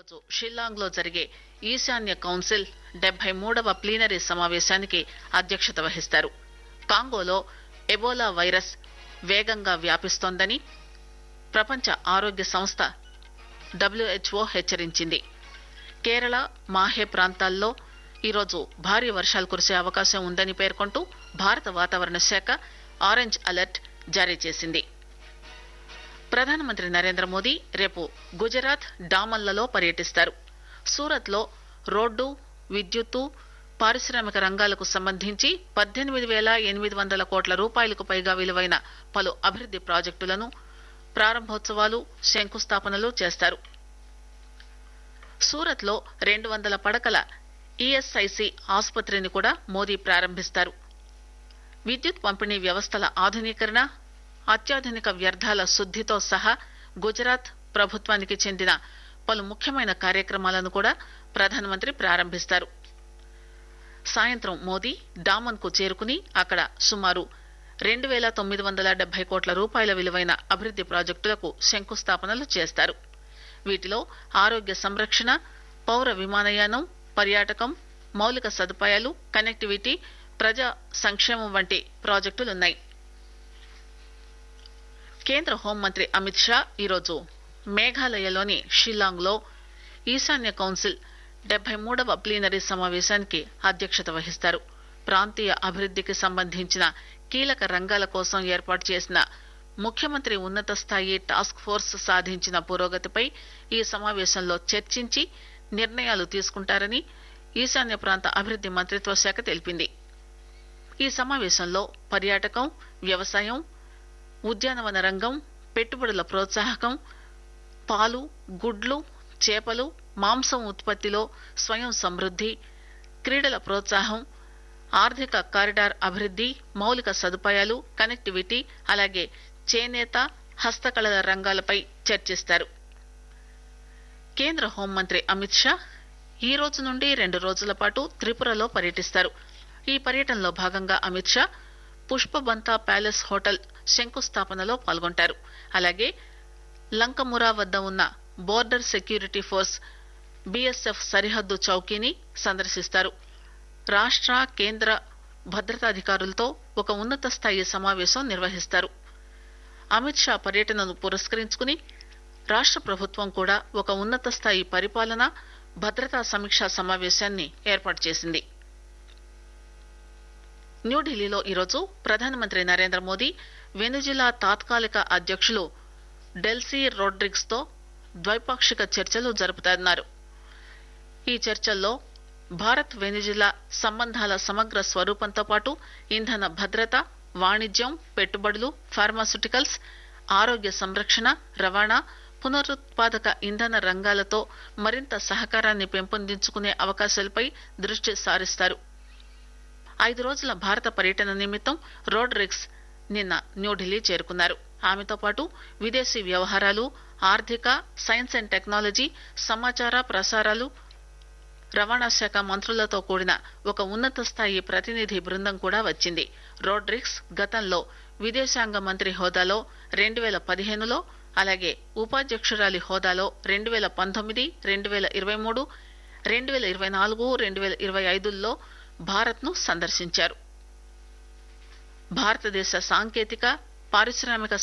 ఈరోజు షిల్లాంగ్ లో జరిగే ఈశాన్య కౌన్సిల్ డెబ్బై మూడవ ప్లీనరీ సమావేశానికి అధ్యక్షత వహిస్తారు కాంగోలో ఎబోలా వైరస్ వేగంగా వ్యాపిస్తోందని ప్రపంచ ఆరోగ్య సంస్థ డబ్ల్యూహెచ్ఓ హెచ్చరించింది కేరళ మాహే ప్రాంతాల్లో ఈరోజు భారీ వర్షాలు కురిసే అవకాశం ఉందని పేర్కొంటూ భారత వాతావరణ శాఖ ఆరెంజ్ అలర్ట్ జారీ చేసింది ప్రధానమంత్రి నరేంద్ర మోదీ రేపు గుజరాత్ డామన్లలో పర్యటిస్తారు సూరత్ లో రోడ్డు విద్యుత్తు పారిశ్రామిక రంగాలకు సంబంధించి పద్దెనిమిది వేల ఎనిమిది వందల కోట్ల రూపాయలకు పైగా విలువైన పలు అభివృద్ది ప్రాజెక్టులను ప్రారంభోత్సవాలు శంకుస్థాపనలు చేస్తారు సూరత్ లో రెండు వందల పడకల ఈఎస్ఐసి ఆసుపత్రిని కూడా మోదీ ప్రారంభిస్తారు విద్యుత్ పంపిణీ వ్యవస్థల ఆధునీకరణ అత్యాధునిక వ్యర్థాల శుద్దితో సహా గుజరాత్ ప్రభుత్వానికి చెందిన పలు ముఖ్యమైన కార్యక్రమాలను కూడా ప్రధానమంత్రి ప్రారంభిస్తారు సాయంత్రం మోదీ డామన్ కు చేరుకుని అక్కడ సుమారు రెండు వేల తొమ్మిది వందల డెబ్బై కోట్ల రూపాయల విలువైన అభివృద్ది ప్రాజెక్టులకు శంకుస్థాపనలు చేస్తారు వీటిలో ఆరోగ్య సంరక్షణ పౌర విమానయానం పర్యాటకం మౌలిక సదుపాయాలు కనెక్టివిటీ ప్రజా సంక్షేమం వంటి ప్రాజెక్టులున్నాయి కేంద్ర హోంమంత్రి అమిత్ షా ఈరోజు మేఘాలయలోని షిల్లాంగ్ లో ఈశాన్య కౌన్సిల్ డెబ్బై మూడవ ప్లీనరీ సమావేశానికి అధ్యక్షత వహిస్తారు ప్రాంతీయ అభివృద్దికి సంబంధించిన కీలక రంగాల కోసం ఏర్పాటు చేసిన ముఖ్యమంత్రి ఉన్నత స్థాయి టాస్క్ ఫోర్స్ సాధించిన పురోగతిపై ఈ సమావేశంలో చర్చించి నిర్ణయాలు తీసుకుంటారని ఈశాన్య ప్రాంత అభివృద్ది మంత్రిత్వ శాఖ తెలిపింది ఈ సమావేశంలో పర్యాటకం వ్యవసాయం ఉద్యానవన రంగం పెట్టుబడుల ప్రోత్సాహకం పాలు గుడ్లు చేపలు మాంసం ఉత్పత్తిలో స్వయం సమృద్ది క్రీడల ప్రోత్సాహం ఆర్థిక కారిడార్ అభివృద్ది మౌలిక సదుపాయాలు కనెక్టివిటీ అలాగే చేనేత హస్తకళల రంగాలపై చర్చిస్తారు కేంద్ర హోంమంత్రి అమిత్ షా ఈ రోజు నుండి రెండు రోజుల పాటు త్రిపురలో పర్యటిస్తారు ఈ పర్యటనలో భాగంగా అమిత్ షా పుష్పబంతా ప్యాలెస్ హోటల్ శంకుస్థాపనలో పాల్గొంటారు అలాగే లంకమురా వద్ద ఉన్న బోర్డర్ సెక్యూరిటీ ఫోర్స్ బీఎస్ఎఫ్ సరిహద్దు చౌకీని సందర్శిస్తారు రాష్ట్ర కేంద్ర భద్రతాధికారులతో ఒక ఉన్నత స్థాయి సమావేశం నిర్వహిస్తారు అమిత్ షా పర్యటనను పురస్కరించుకుని రాష్ట్ర ప్రభుత్వం కూడా ఒక ఉన్నత స్థాయి పరిపాలన భద్రతా సమీక్షా సమావేశాన్ని ఏర్పాటు చేసింది న్యూఢిల్లీలో ఈరోజు ప్రధానమంత్రి నరేంద్ర మోదీ వెనుజిలా తాత్కాలిక అధ్యక్షులు డెల్సీ రోడ్రిగ్స్ తో ద్వైపాక్షిక చర్చలు జరుపుతున్నారు ఈ చర్చల్లో భారత్ వెనిజులా సంబంధాల సమగ్ర స్వరూపంతో పాటు ఇంధన భద్రత వాణిజ్యం పెట్టుబడులు ఫార్మాస్యూటికల్స్ ఆరోగ్య సంరక్షణ రవాణా పునరుత్పాదక ఇంధన రంగాలతో మరింత సహకారాన్ని పెంపొందించుకునే అవకాశాలపై దృష్టి సారిస్తారు ఐదు రోజుల భారత పర్యటన నిమిత్తం రోడ్రిగ్స్ నిన్న న్యూఢిల్లీ చేరుకున్నారు ఆమెతో పాటు విదేశీ వ్యవహారాలు ఆర్థిక సైన్స్ అండ్ టెక్నాలజీ సమాచార ప్రసారాలు రవాణా శాఖ మంత్రులతో కూడిన ఒక ఉన్నత స్థాయి ప్రతినిధి బృందం కూడా వచ్చింది రోడ్రిక్స్ గతంలో విదేశాంగ మంత్రి హోదాలో రెండు వేల పదిహేనులో అలాగే ఉపాధ్యక్షురాలి హోదాలో రెండు వేల పంతొమ్మిది రెండు వేల ఇరవై మూడు రెండు వేల ఇరవై నాలుగు రెండు వేల ఇరవై ఐదుల్లో భారత్ ను సందర్శించారు భారతదేశ సాంకేతిక పారిశ్రామిక